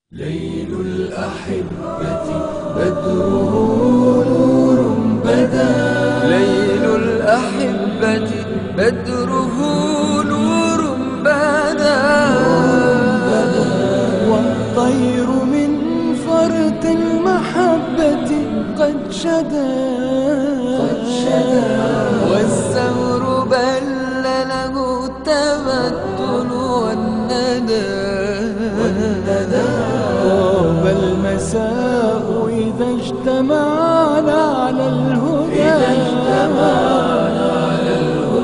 ليل الأحبة بدره نور بدا ليل الأحبة بدره نور بدا والطير من فرط المحبة قد شدا والثور بل له التمثل والندى طاب المساء إذا اجتمعنا على الهدى إذا اجتمعنا على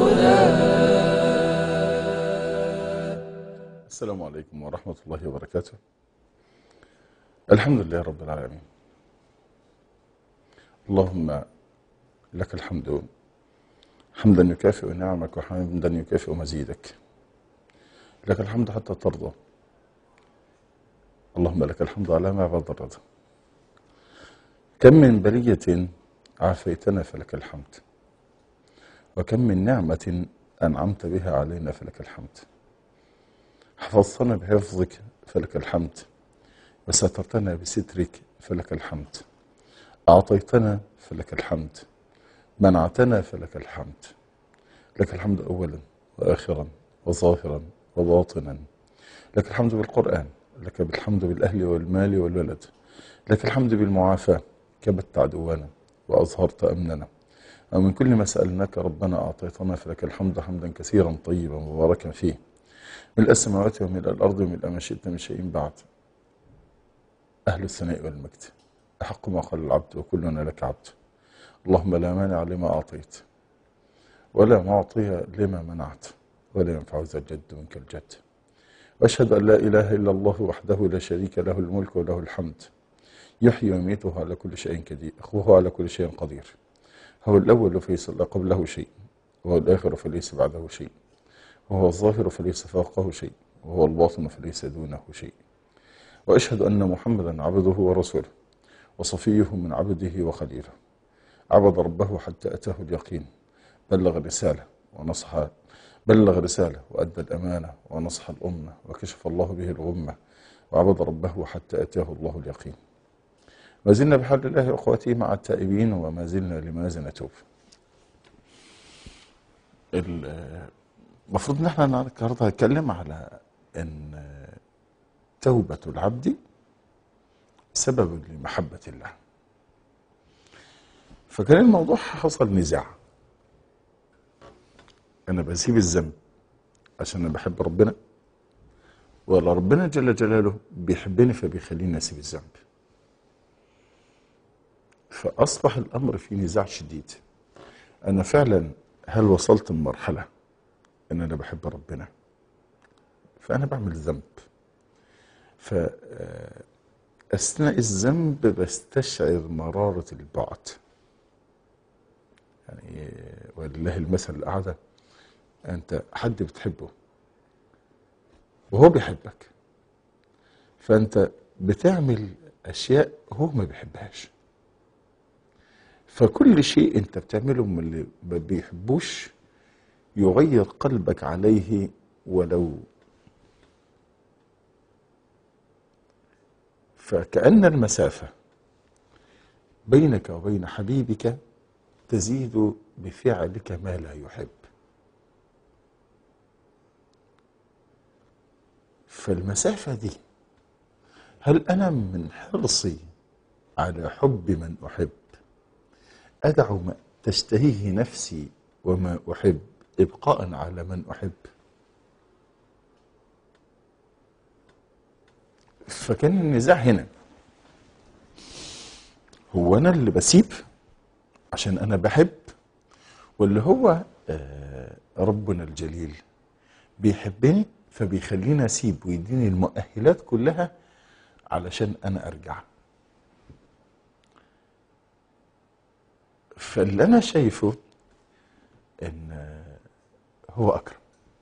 السلام عليكم ورحمة الله وبركاته الحمد لله رب العالمين اللهم لك الحمد حمدا يكافئ نعمك وحمدا يكافئ مزيدك لك الحمد حتى ترضى اللهم لك الحمد على ما بعد الرضا كم من بلية عافيتنا فلك الحمد وكم من نعمة أنعمت بها علينا فلك الحمد حفظتنا بحفظك فلك الحمد وسترتنا بسترك فلك الحمد أعطيتنا فلك الحمد منعتنا فلك الحمد لك الحمد أولا وآخرا وظاهرا وباطنا لك الحمد بالقرآن لك الحمد بالأهل والمال والولد لك الحمد بالمعافاة كبت عدونا وأظهرت أمننا ومن كل ما سألناك ربنا أعطيتنا فلك الحمد حمدا كثيرا طيبا مباركا فيه ملء السماوات وملء الأرض وملء ما شئت من شيء بعد أهل الثناء والمجد أحق ما قال العبد وكلنا لك عبد اللهم لا مانع لما أعطيت ولا معطي لما منعت ولا ينفع ذا الجد منك الجد وأشهد أن لا إله إلا الله وحده لا شريك له الملك وله الحمد يحيي ويميت وهو على كل شيء قدير وهو على كل شيء قدير هو الأول فليس قبله شيء وهو الآخر فليس بعده شيء وهو الظاهر فليس فوقه شيء وهو الباطن فليس دونه شيء وأشهد أن محمدا عبده ورسوله وصفيه من عبده وخليله عبد ربه حتى أتاه اليقين بلغ الرسالة ونصح بلغ رسالة وأدى الأمانة ونصح الأمة وكشف الله به الغمة وعبد ربه حتى أتاه الله اليقين ما زلنا بحول الله أخواتي مع التائبين وما زلنا لماذا نتوب المفروض ان احنا النهارده هنتكلم على ان توبة العبد سبب لمحبة الله فكان الموضوع حصل نزاع انا بسيب الذنب عشان انا بحب ربنا ولا ربنا جل جلاله بيحبني فبيخليني اسيب الذنب فاصبح الامر في نزاع شديد انا فعلا هل وصلت لمرحله ان انا بحب ربنا فانا بعمل ذنب فاثناء الذنب بستشعر مراره البعد يعني ولله المثل الاعلى انت حد بتحبه وهو بيحبك فانت بتعمل اشياء هو ما بيحبهاش فكل شيء انت بتعمله من اللي ما بيحبوش يغير قلبك عليه ولو فكأن المسافة بينك وبين حبيبك تزيد بفعلك ما لا يحب فالمسافة دي هل أنا من حرصي على حب من أحب أدع ما تشتهيه نفسي وما أحب إبقاء على من أحب فكان النزاع هنا هو أنا اللي بسيب عشان أنا بحب واللي هو آه ربنا الجليل بيحبني فبيخليني أسيب ويديني المؤهلات كلها علشان أنا أرجع فاللي أنا شايفه إن هو أكرم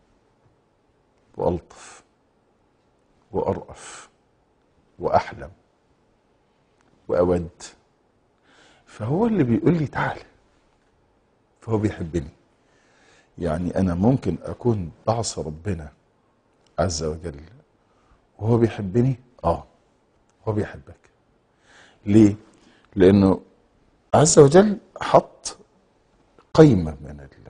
وألطف وأرأف وأحلم وأود فهو اللي بيقول لي تعال فهو بيحبني يعني أنا ممكن أكون بعصى ربنا عز وجل وهو بيحبني آه هو بيحبك ليه لانه عز وجل حط قيمه من ال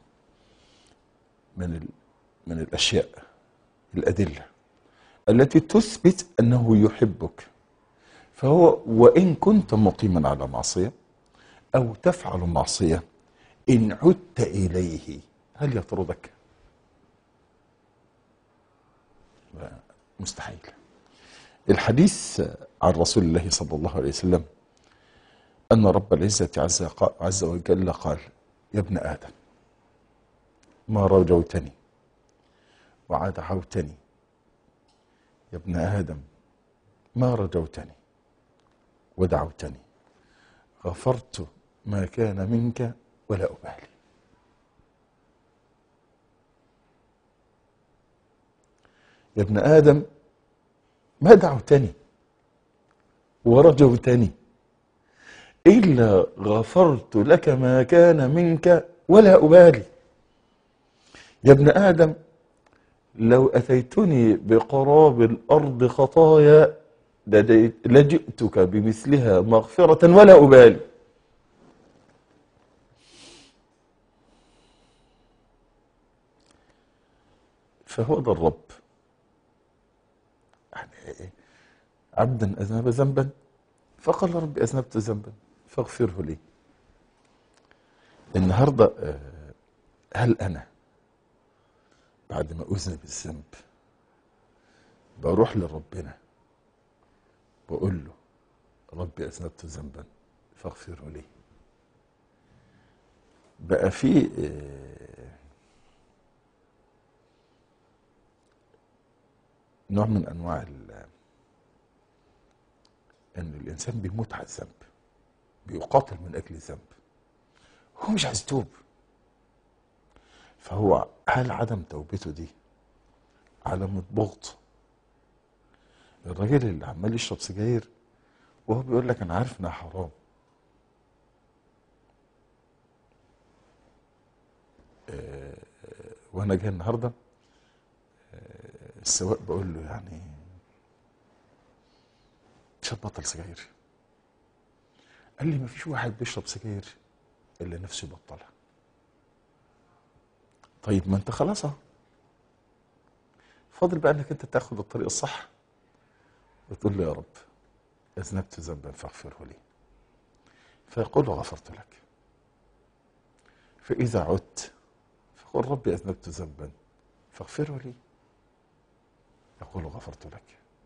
من ال من الاشياء الادله التي تثبت انه يحبك فهو وان كنت مقيما على معصيه او تفعل معصيه ان عدت اليه هل يطردك لا، مستحيل الحديث عن رسول الله صلى الله عليه وسلم أن رب العزة عز, عز وجل قال يا ابن آدم ما رجوتني وعدعوتني يا ابن آدم ما رجوتني ودعوتني غفرت ما كان منك ولا أبالي يا ابن آدم ما دعوتني ورجوتني إلا غفرت لك ما كان منك ولا أبالي يا ابن آدم لو أتيتني بقراب الأرض خطايا لدي- لجئتك بمثلها مغفرة ولا أبالي فهو ده الرب يعني إيه؟ عبدا أذنب ذنبا فقال رب أذنبت ذنبا فاغفره لي النهاردة آه، هل أنا بعد ما أذنب الذنب بروح لربنا بقول له ربي أذنبت ذنبا فاغفره لي بقى في آه، نوع من أنواع ال- ان الانسان بيموت على الذنب بيقاتل من اجل الذنب هو مش عايز يتوب فهو هل عدم توبته دي علامة بغض الراجل اللي عمال يشرب سجاير وهو بيقول لك انا عارف انها حرام آه، وانا جاي النهارده آه، السواق بقول له يعني مش هتبطل سجاير قال لي ما فيش واحد بيشرب سجاير الا نفسه يبطلها طيب ما انت خلاص اهو فاضل بقى انك انت تاخد الطريق الصح وتقول له يا رب اذنبت ذنبا فاغفره لي فيقول له غفرت لك فاذا عدت فقل ربي اذنبت ذنبا فاغفره لي يقول غفرت لك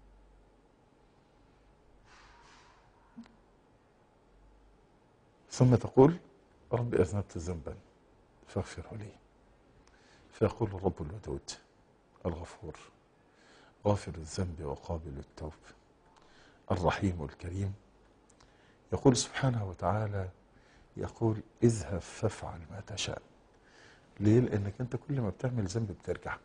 ثم تقول ربي أذنبت ذنبا فاغفره لي فيقول الرب الودود الغفور غافر الذنب وقابل التوب الرحيم الكريم يقول سبحانه وتعالى يقول اذهب فافعل ما تشاء ليه لانك انت كل ما بتعمل ذنب بترجع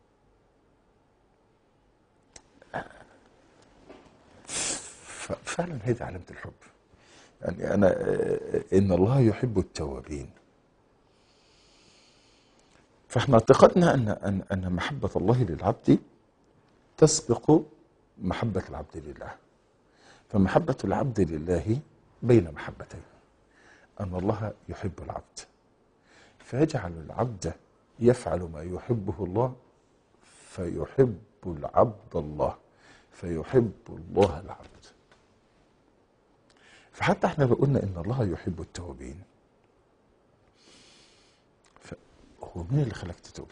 ف- فعلا هي دي علامه الحب يعني انا آه، ان الله يحب التوابين فاحنا اعتقدنا ان ان ان محبه الله للعبد تسبق محبه العبد لله فمحبه العبد لله بين محبتين ان الله يحب العبد فيجعل العبد يفعل ما يحبه الله فيحب العبد الله فيحب الله العبد فحتى احنا لو قلنا ان الله يحب التوابين هو مين اللي خلاك تتوب؟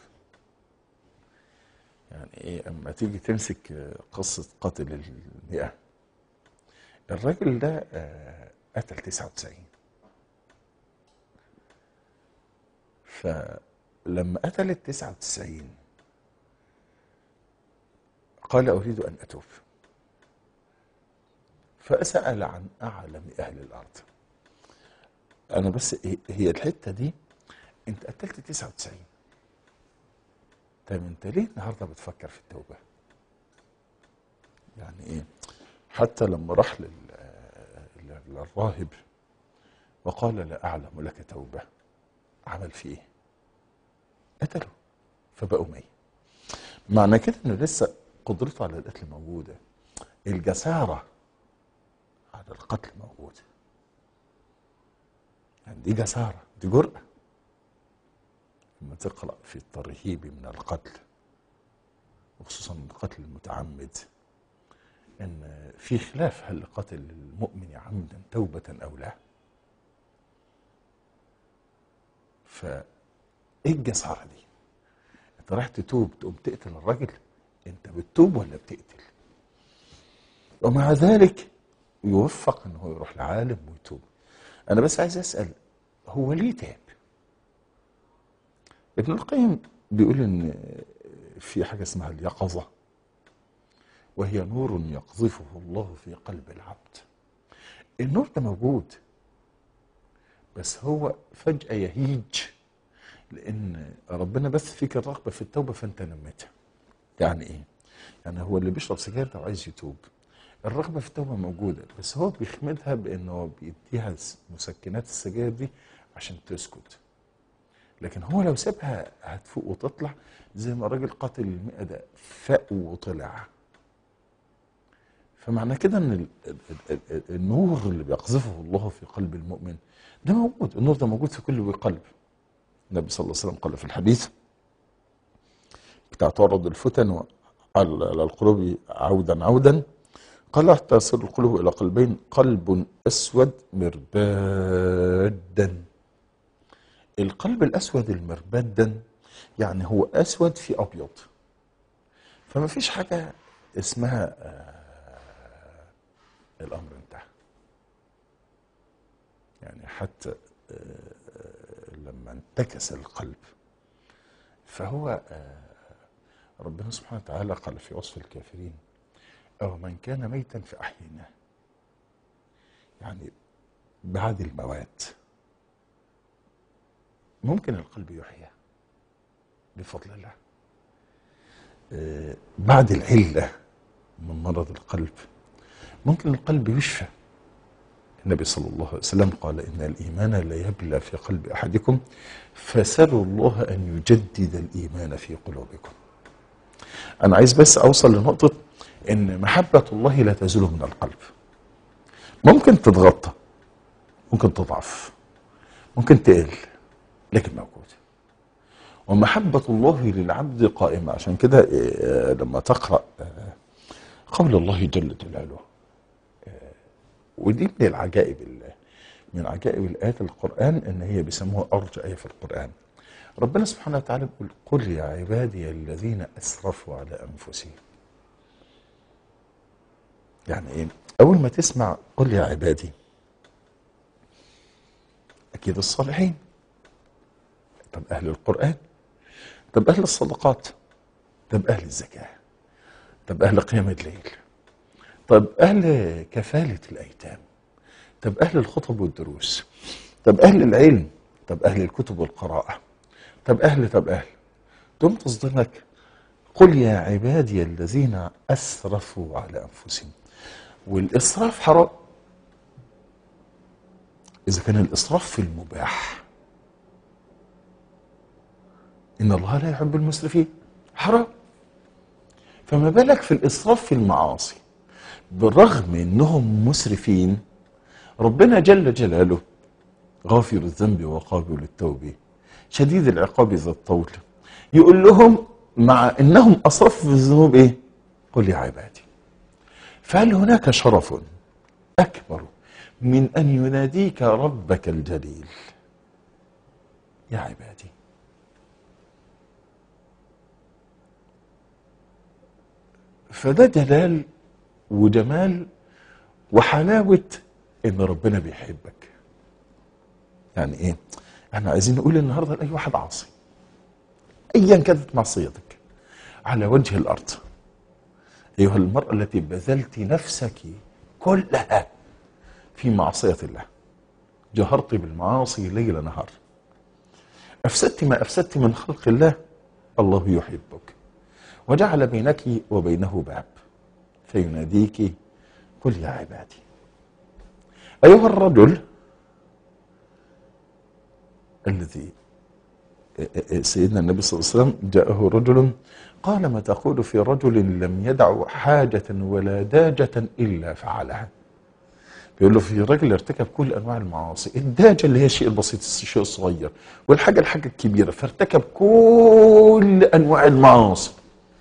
يعني ايه اما تيجي تمسك آه، قصة قاتل المئة الراجل ده آه، قتل 99 فلما قتل ال 99 قال اريد ان اتوب فسأل عن أعلم أهل الأرض أنا بس هي- هي الحتة دي أنت قتلت 99 طيب أنت ليه النهاردة بتفكر في التوبة؟ يعني إيه؟ حتى لما راح لل- لل- للراهب وقال لا أعلم لك توبة عمل فيه إيه؟ قتله فبقوا 100 معنى كده إنه لسه قدرته على القتل موجودة الجسارة على القتل موجود يعني دي جسارة دي جرأة لما تقرأ في الترهيب من القتل وخصوصا القتل المتعمد ان في خلاف هل قتل المؤمن عمدا توبة او لا فايه الجسارة دي انت رايح تتوب تقوم تقتل الراجل انت بتتوب ولا بتقتل ومع ذلك يوفق انه يروح لعالم ويتوب انا بس عايز اسال هو ليه تاب ابن القيم بيقول ان في حاجه اسمها اليقظه وهي نور يقذفه الله في قلب العبد النور ده موجود بس هو فجاه يهيج لان ربنا بث فيك الرغبه في التوبه فانت نميتها يعني ايه يعني هو اللي بيشرب سجاير ده وعايز يتوب الرغبه في التوبه موجوده بس هو بيخمدها بانه بيديها مسكنات السجاير دي عشان تسكت لكن هو لو سابها هتفوق وتطلع زي ما الراجل قاتل المئة ده فاق وطلع فمعنى كده ان ال- ال- ال- النور اللي بيقذفه الله في قلب المؤمن ده موجود النور ده موجود في كل قلب النبي صلى الله عليه وسلم قال في الحديث بتاع تعرض الفتن و- على على القلوب عودا عودا قال حتى تصير القلوب الى قلبين قلب اسود مربادا القلب الاسود المربدا يعني هو اسود في ابيض فما فيش حاجه اسمها آه، الامر انتهى يعني حتى آه، آه، لما انتكس القلب فهو آه، ربنا سبحانه وتعالى قال في وصف الكافرين أو من كان ميتا فأحييناه يعني بعد الموات ممكن القلب يحيى بفضل الله آه، بعد العلة من مرض القلب ممكن القلب يشفى النبي صلى الله عليه وسلم قال إن الإيمان لا يبلى في قلب أحدكم فسلوا الله أن يجدد الإيمان في قلوبكم أنا عايز بس أوصل لنقطة إن محبة الله لا تزول من القلب ممكن تتغطى ممكن تضعف ممكن تقل لكن موجود ومحبة الله للعبد قائمة عشان كده آه، لما تقرأ آه، قول الله جل جلاله آه، ودي من العجائب ال- من عجائب الآيات القرآن إن هي بيسموها أرجى آية في القرآن ربنا سبحانه وتعالى بيقول قل يا عبادي الذين أسرفوا على أنفسهم يعني إيه أول ما تسمع قل يا عبادي أكيد الصالحين طب أهل القرآن طب أهل الصدقات طب أهل الزكاة طب أهل قيام الليل طب أهل كفالة الأيتام طب أهل الخطب والدروس طب أهل العلم طب أهل الكتب والقراءة طب أهل طب أهل تقوم تصدمك قل يا عبادي الذين أسرفوا على أنفسهم والإسراف حرام إذا كان الإسراف في المباح إن الله لا يحب المسرفين حرام فما بالك في الإسراف في المعاصي بالرغم إنهم مسرفين ربنا جل جلاله غافر الذنب وقابل التوب شديد العقاب ذا الطول يقول لهم مع انهم اسرفوا في الذنوب ايه؟ قل يا عبادي فهل هناك شرف اكبر من ان يناديك ربك الجليل يا عبادي فده جلال وجمال وحلاوه ان ربنا بيحبك يعني ايه احنا عايزين نقول النهارده لاي واحد عاصي ايا كانت معصيتك على وجه الارض ايها المراه التي بذلت نفسك كلها في معصيه الله جهرت بالمعاصي ليل نهار افسدت ما افسدت من خلق الله الله يحبك وجعل بينك وبينه باب فيناديك قل يا عبادي ايها الرجل الذي سيدنا النبي صلى الله عليه وسلم جاءه رجل قال ما تقول في رجل لم يدع حاجة ولا داجة إلا فعلها بيقول له في راجل ارتكب كل انواع المعاصي الداجه اللي هي الشيء البسيط الشيء الصغير والحاجه الحاجه الكبيره فارتكب كل انواع المعاصي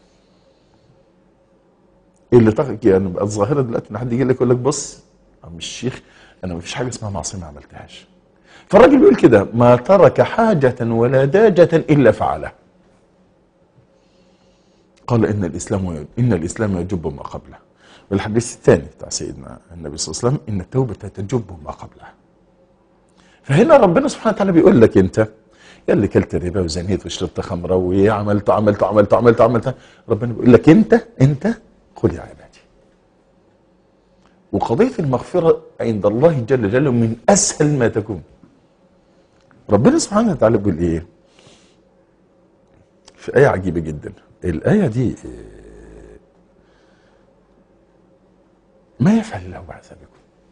اللي تق... يعني بقت ظاهره دلوقتي ان حد يجي لك يقول لك بص يا عم الشيخ انا ما فيش حاجه اسمها معصيه ما عملتهاش فالراجل بيقول كده ما ترك حاجه ولا داجه الا فعلها قال ان الاسلام ان الاسلام يجب ما قبله والحديث الثاني بتاع سيدنا النبي صلى الله عليه وسلم ان التوبه تجب ما قبلها فهنا ربنا سبحانه وتعالى بيقول لك انت يا اللي كلت ربا وزنيت وشربت خمره وعملت عملت عملت عملت عملت ربنا بيقول لك انت انت قل يا عبادي وقضيه المغفره عند الله جل جلاله من اسهل ما تكون ربنا سبحانه وتعالى بيقول ايه في ايه عجيبه جدا الايه دي ما يفعل الله بعذابكم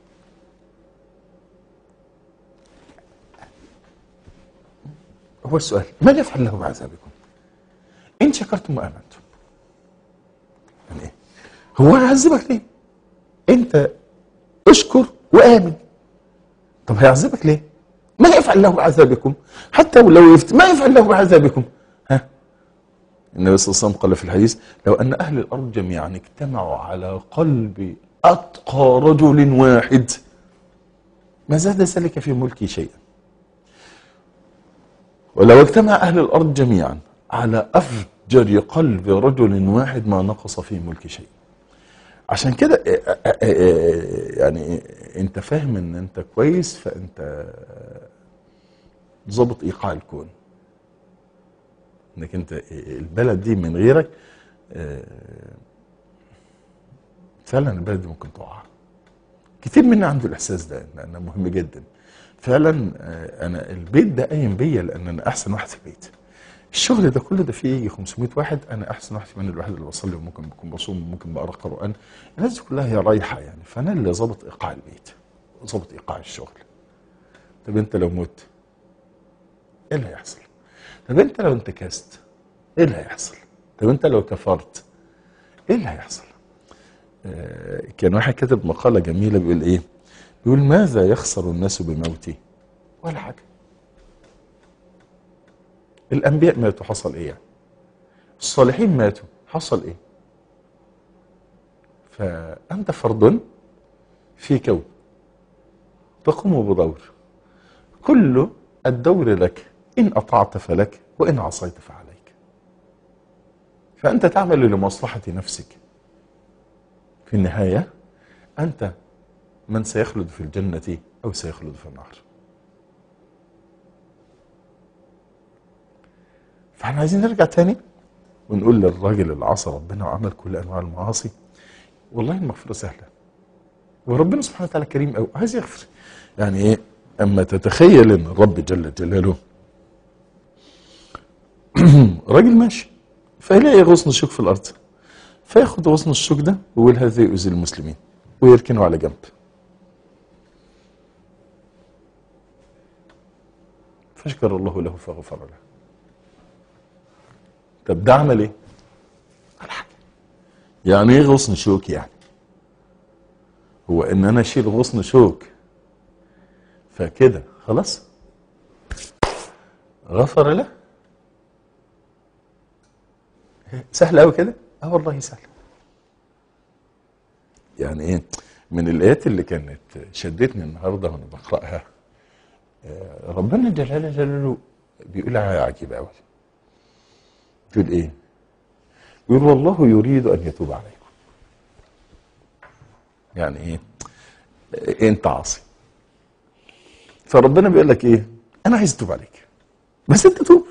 هو السؤال ما يفعل الله بعذابكم ان شكرتم وامنتم يعني ايه هو هيعذبك ليه انت اشكر وامن طب هيعذبك ليه ما يفعل الله بعذابكم حتى ولو يفت ما يفعل الله بعذابكم ها النبي صلى الله عليه وسلم قال في الحديث لو ان اهل الارض جميعا اجتمعوا على قلب اتقى رجل واحد ما زاد ذلك في ملكي شيئا ولو اجتمع اهل الارض جميعا على افجر قلب رجل واحد ما نقص في ملك شيء عشان كده يعني انت فاهم ان انت كويس فانت ظابط ايقاع الكون انك انت البلد دي من غيرك فعلا البلد دي ممكن تقع كتير منا عنده الاحساس ده لانه مهم جدا فعلا انا البيت ده قايم بيا لان انا احسن واحد في البيت الشغل ده كله ده فيه يجي 500 واحد انا احسن واحد من الواحد اللي بصلي وممكن بكون بصوم وممكن بقرا قران الناس دي كلها هي رايحه يعني فانا اللي ظابط ايقاع البيت ظابط ايقاع الشغل طب انت لو مت ايه اللي هيحصل؟ طب انت لو انتكست ايه اللي هيحصل؟ طب انت لو كفرت ايه اللي هيحصل؟ آه كان واحد كاتب مقاله جميله بيقول ايه؟ بيقول ماذا يخسر الناس بموتي؟ ولا حاجه الانبياء ماتوا حصل ايه يعني؟ الصالحين ماتوا حصل ايه؟ فانت فرد في كون تقوم بدور كل الدور لك ان اطعت فلك وان عصيت فعليك فانت تعمل لمصلحه نفسك في النهايه انت من سيخلد في الجنه او سيخلد في النار فاحنا عايزين نرجع تاني ونقول للراجل اللي عصى ربنا وعمل كل انواع المعاصي والله المغفره سهله وربنا سبحانه وتعالى كريم قوي عايز يغفر يعني ايه اما تتخيل ان الرب جل جلاله راجل ماشي فيلاقي غصن الشوك في الارض فياخد غصن الشوك ده ويقول هذا يؤذي المسلمين ويركنه على جنب فشكر الله له فغفر له طب ده عمل ايه؟ على حاجه يعني ايه غصن شوك يعني؟ هو ان انا اشيل غصن شوك فكده خلاص غفر له سهل قوي كده اه والله سهل يعني ايه من الايات اللي كانت شدتني النهارده وانا بقراها آه، ربنا جل جلاله بيقول حاجه عجيبه قوي يقول ايه يقول والله يريد ان يتوب عليكم يعني ايه إيه انت عاصي فربنا بيقول لك ايه انا عايز اتوب عليك بس انت توب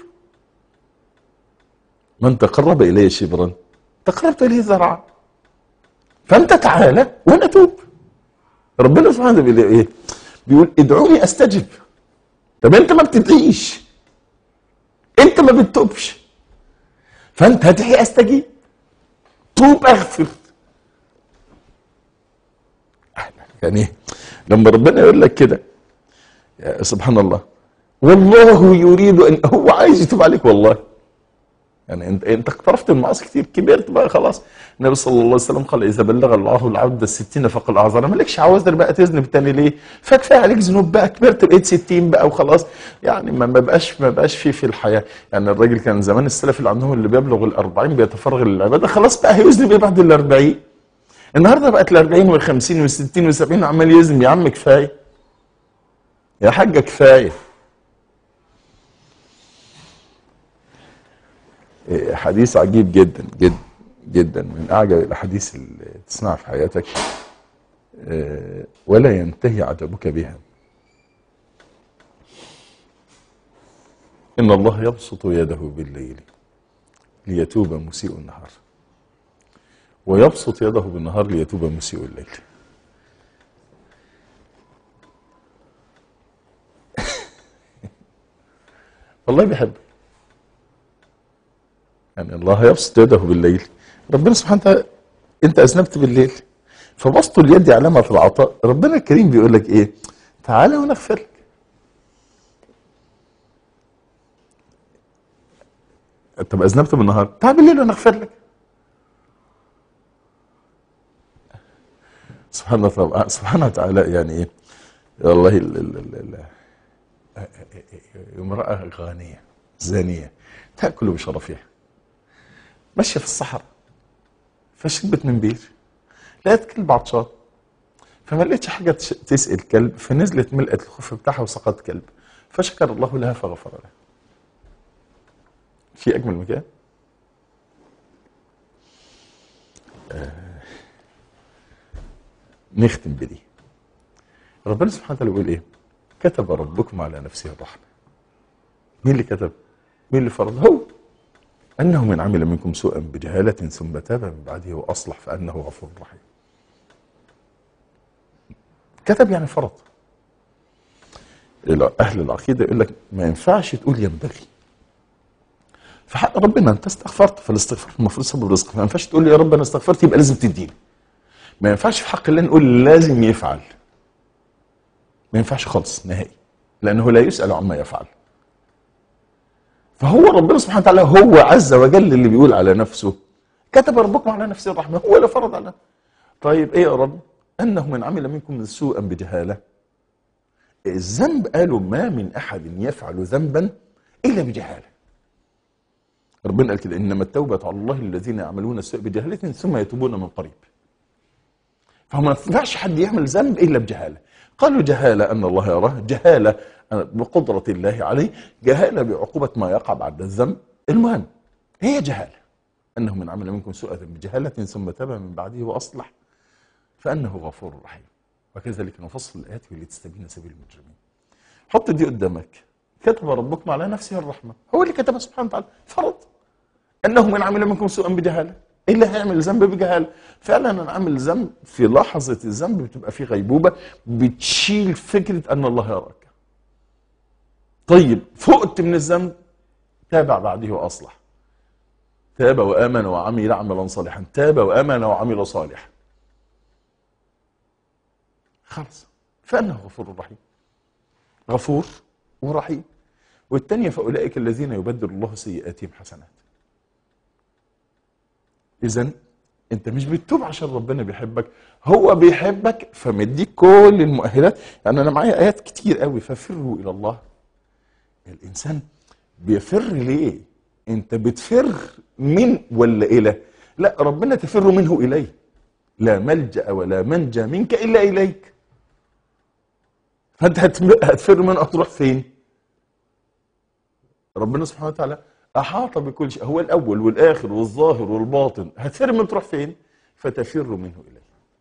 من تقرب الي شبرا تقربت اليه ذرعا فانت تعالى وانا توب ربنا سبحانه بيقول ايه بيقول ادعوني استجب طب انت ما بتدعيش انت ما بتتوبش فانت هتحي استجيب توب اغفر يعني لما ربنا يقول لك كده يا سبحان الله والله يريد ان هو عايز يتوب عليك والله يعني انت انت اقترفت المعاصي كتير كبرت بقى خلاص النبي صلى الله عليه وسلم قال اذا بلغ الله العبد الستين فقد اعذر مالكش عوازر بقى تذنب تاني ليه فكفايه عليك ذنوب بقى كبرت بقيت 60 بقى وخلاص يعني ما ما بقاش ما بقاش في في الحياه يعني الراجل كان زمان السلف اللي عندهم اللي بيبلغ ال 40 بيتفرغ للعباده خلاص بقى هيذنب ايه بعد ال 40 النهارده بقت ال 40 وال 50 وال 60 وال 70 عمال يذنب يا عم كفايه يا حاجه كفايه إيه، حديث عجيب جدا جدا جدا من اعجب الاحاديث اللي تسمعها في حياتك إيه، ولا ينتهي عجبك بها ان الله يبسط يده بالليل ليتوب مسيء النهار ويبسط يده بالنهار ليتوب مسيء الليل والله بيحبك يعني الله يبسط يده بالليل ربنا سبحانه وتعالى انت اذنبت بالليل فبسط اليد علامة العطاء ربنا الكريم بيقول لك ايه تعالى ونغفر لك طب اذنبت بالنهار تعال بالليل ونغفر لك سبحان الله سبحانه وتعالى يعني ايه والله ال ال ال ال امرأة غانية زانية تأكل بشرفها ماشية في الصحراء فشربت من بير لقيت كلب عطشان فما لقيتش حاجة تش- تسقي الكلب فنزلت ملقت الخف بتاعها وسقط كلب فشكر الله لها فغفر لها في أجمل من كده آه، نختم بدي ربنا سبحانه وتعالى بيقول ايه كتب ربكم على نفسه الرحمة مين اللي كتب مين اللي فرض هو أنه من عمل منكم سوءا بجهالة ثم تاب من بعده وأصلح فأنه غفور رحيم كتب يعني فرض الى- أهل العقيدة يقول لك ما ينفعش تقول ينبغي في حق ربنا أنت استغفرت فالاستغفار المفروض سبب رزق ما ينفعش تقول يا رب أنا استغفرت يبقى لازم تديني ما ينفعش في حق الله نقول لازم يفعل ما ينفعش خالص نهائي لأنه لا يسأل عما يفعل فهو ربنا سبحانه وتعالى هو عز وجل اللي بيقول على نفسه كتب ربكم على نفسه الرحمة هو اللي فرض على طيب ايه يا رب انه من عمل منكم سوءا بجهالة الذنب قالوا ما من احد يفعل ذنبا الا بجهالة ربنا قال كده انما التوبة على الله الذين يعملون السوء بجهالة ثم يتوبون من قريب فما ينفعش حد يعمل ذنب الا بجهاله قالوا جهاله ان الله يراه جهاله بقدره الله عليه جهاله بعقوبه ما يقع بعد الذنب المهم هي جهاله انه من عمل منكم سوءا بجهاله ثم تاب من بعده واصلح فانه غفور رحيم وكذلك نفصل الايات لتستبين سبيل المجرمين حط دي قدامك كتب ربكم على نفسه الرحمه هو اللي كتبها سبحانه وتعالى فرض انه من عمل منكم سوءا بجهاله ايه اللي هيعمل ذنب بجهاله فعلا انا عامل ذنب في لحظه الذنب بتبقى في غيبوبه بتشيل فكره ان الله يراك طيب فقت من الذنب تابع بعده واصلح تاب وامن وعمل عملا صالحا تاب وامن وعمل صالحا خلاص فانه غفور رحيم غفور ورحيم والثانيه فاولئك الذين يبدل الله سيئاتهم حسنات اذا انت مش بتتوب عشان ربنا بيحبك هو بيحبك فمديك كل المؤهلات يعني انا معايا ايات كتير قوي ففروا الى الله الانسان بيفر ليه انت بتفر من ولا الى لا ربنا تفر منه اليه لا ملجا ولا منجا منك الا اليك فانت هتم- هتفر منه هتروح فين ربنا سبحانه وتعالى احاط بكل شيء هو الاول والاخر والظاهر والباطن هتفر من تروح فين فتفر منه اليه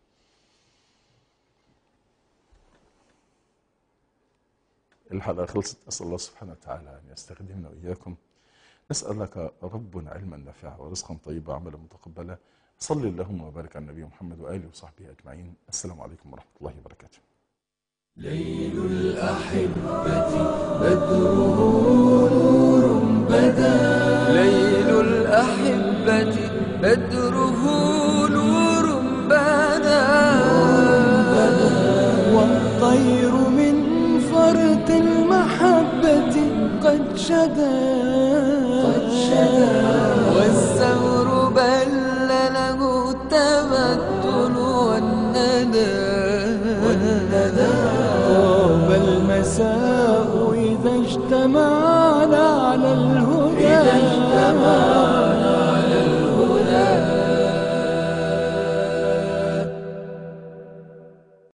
الحلقه خلصت اسال الله سبحانه وتعالى ان يستخدمنا واياكم نسالك ربنا علما نافعا ورزقا طيبا وعملا متقبلا صل اللهم وبارك على النبي محمد واله وصحبه اجمعين السلام عليكم ورحمه الله وبركاته ليل الأحبة بدره نور بدا ليل الأحبة بدره نور بدا والطير من فرط المحبة قد شدا قد شدا طاب المساء إذا اجتمعنا على